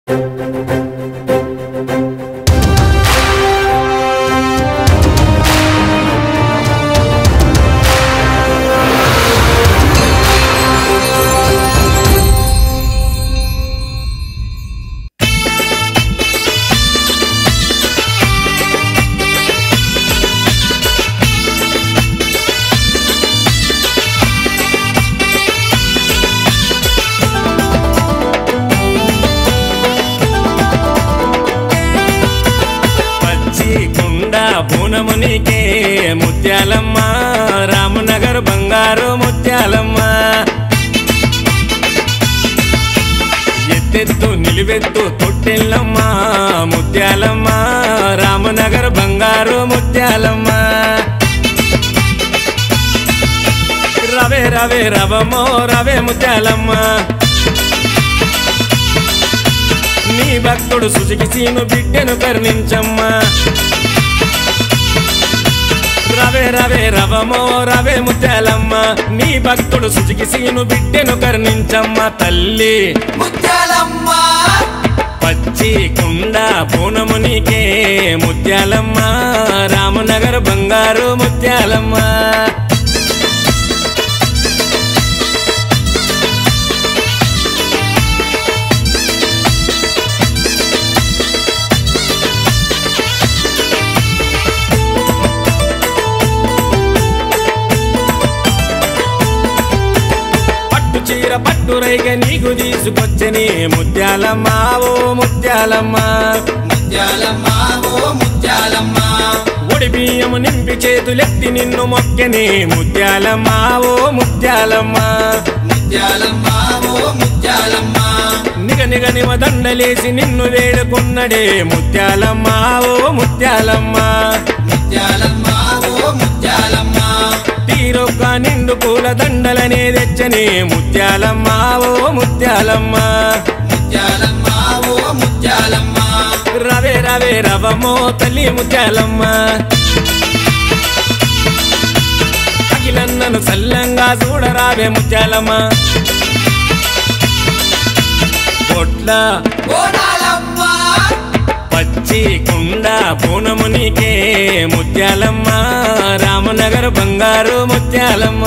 పచ్చి కుండ పూనమునికే ముత్యాలమ్మ రామనగర్ బంగారు ముత్యాలమ్మ ఎత్తెత్తు నిలువెత్తు తొట్టెల్లమ్మ ముత్యాలమ్మ రామనగర్ బంగారు ముత్యాలమ్మ రవే రవే రవమో రవే ముత్యాలమ్మ నీ భక్తుడు సుజకి సీను బిడ్డను కరుణించమ్మా రవే రవే రవమో రవే ముత్యాలమ్మ నీ భక్తుడు సుజకి సీను బిడ్డను కరుణించమ్మ తల్లి ముత్యాలమ్మ పచ్చి కుండ పూనమునికే ముత్యాలమ్మ రామనగర్ బంగారు ముత్యాలమ్మ పట్టు చీర పట్టు రైగ నీకు తీసుకొచ్చని ముత్యాలమ్మ ఓ ముత్యాలమ్మ ముత్యాలమ్మ ఓ ముత్యాలమ్మ ఒడి బియ్యము నింపి చేతులెత్తి నిన్ను మొక్కని ముత్యాలమ్మ ఓ ముత్యాలమ్మ ముత్యాలమ్మ ఓ ముత్యాలమ్మ నిగ నిగ నిమ దండలేసి నిన్ను వేడుకున్నడే ముత్యాలమ్మ ఓ ముత్యాలమ్మ ముత్యాలమ్మ ఓ ముత్యాలమ్మ తీరొక్క నిండు పూల దండలనే తెచ్చని ముత్యాలమ్మ ఓ ముత్యాలమ్మ ముత్యాలమ్మ ఓ ముత్యాలమ్మ రవే రవే రవమో తల్లి ముత్యాలమ్మ అఖిలన్నను సల్లంగా చూడరావే ముత్యాలమ్మ పొట్ల బోనాలమ్మ పచ్చి కుండ పూనమునికే ముత్యాలమ్మ రామనగర్ బంగారు ముత్యాలమ్మ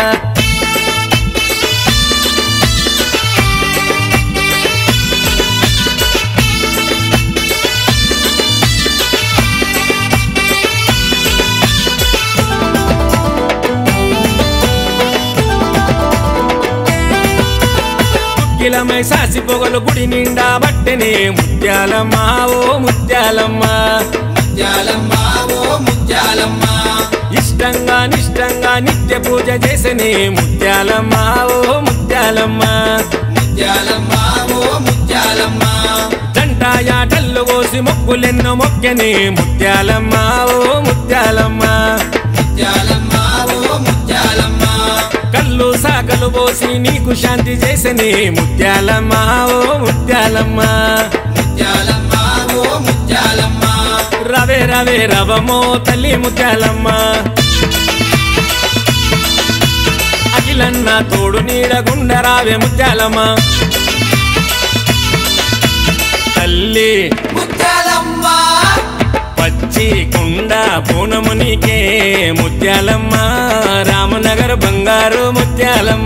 కిలమై సాసి పొగలు గుడి నిండా బట్టెనే ముత్యాలమ్మ ఓ ముత్యాలమ్మ ముత్యాలమ్మ ఓ ముత్యాలమ్మ ఇష్టంగా నిష్టంగా నిత్య పూజ చేసనే ముత్యాలమ్మ ఓ ముత్యాలమ్మ ముత్యాలమ్మ ఓ ముత్యాలమ్మ జంటాయాటల్లు కోసి మొక్కులెన్నో మొక్కనే ముత్యాలమ్మ ఓ ముత్యాలమ్మ ముత్యాలమ్మ ఓ ముత్యాలమ్మ కళ్ళు సాకలు పోసి నీకు శాంతి చేసనే ముత్యాలమ్మ ఓ ముత్యాలమ్మ ముత్యాలమ్మ ఓ ముత్యాలమ్మ రవే రవే రవమో తల్లి ముత్యాలమ్మ అఖిలన్న తోడు నీడ గుండరావే ముత్యాలమ్మ తల్లి ముత్యాలమ్మ పచ్చి కుండ పూనమునికే ముత్యాలమ్మ రామనగర్ బంగారు ముత్యాలమ్మ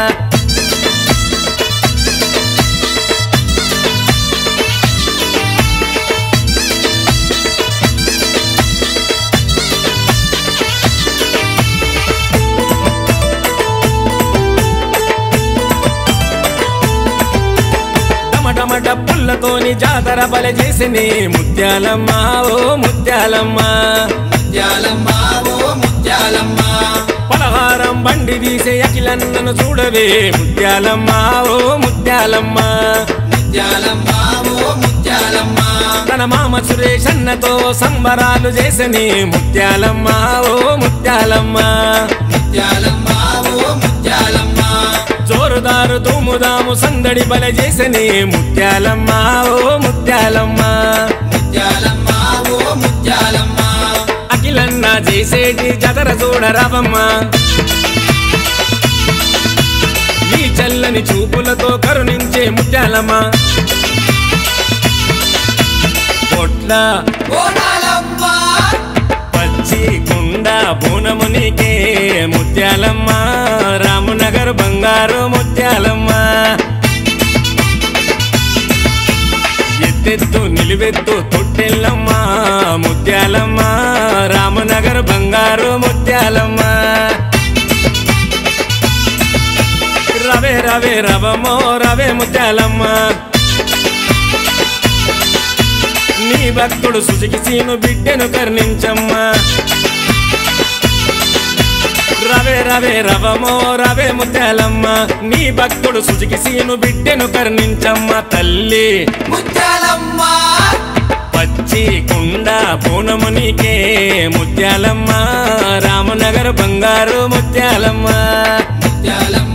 టమటమట పుల్లతోని జాతర బల చేసిని ముత్యాలమ్మ ఓ ముత్యాలమ్మ ముత్యాలమ్మ ఓ ముత్యాలమ్మ పలహారం బండి తీసే అఖిలన్నను చూడవే ముత్యాలమ్మ ఓ ముత్యాలమ్మ ముత్యాలమ్మ ఓ ముత్యాలమ్మ తన మామ సురేష్ అన్నతో సంబరాలు చేసని ముత్యాలమ్మ ఓ ముత్యాలమ్మ ముత్యాలమ్మ ఓ ముత్యాలమ్మ జోరుదారు తూముదాము సందడి బల చేసని ముత్యాలమ్మ ఓ ముత్యాలమ్మ ముత్యాలమ్మ ఓ ముత్యాలమ్మ అఖిలన్న చేసేటి జతర చూడరావమ్మ నీ చల్లని చూపులతో కరుణించే ముత్యాలమ్మ కుండ బోనాలమ్మ పచ్చి కుండ బోనమునికే ముత్యాలమ్మ రామునగర్ బంగారు ముత్యాలమ్మ ఎత్తెత్తు నిలువెత్తు తొట్టెల్లమ్మ ముత్యాలమ్మ రామనగర్ బంగారు ముత్యాలమ్మ రవే రవే రవమో రవే ముత్యాలమ్మ నీ భక్తుడు సుజకి సీను బిడ్డను కర్ణించమ్మా రవే రవే రవమో రవే ముత్యాలమ్మ నీ భక్తుడు సుజకి సీను బిడ్డను కర్ణించమ్మ తల్లి ముత్యాలమ్మ పచ్చి కుండ పూనమునికే ముత్యాలమ్మ రామనగర్ బంగారు ముత్యాలమ్మ ముత్యాలమ్మ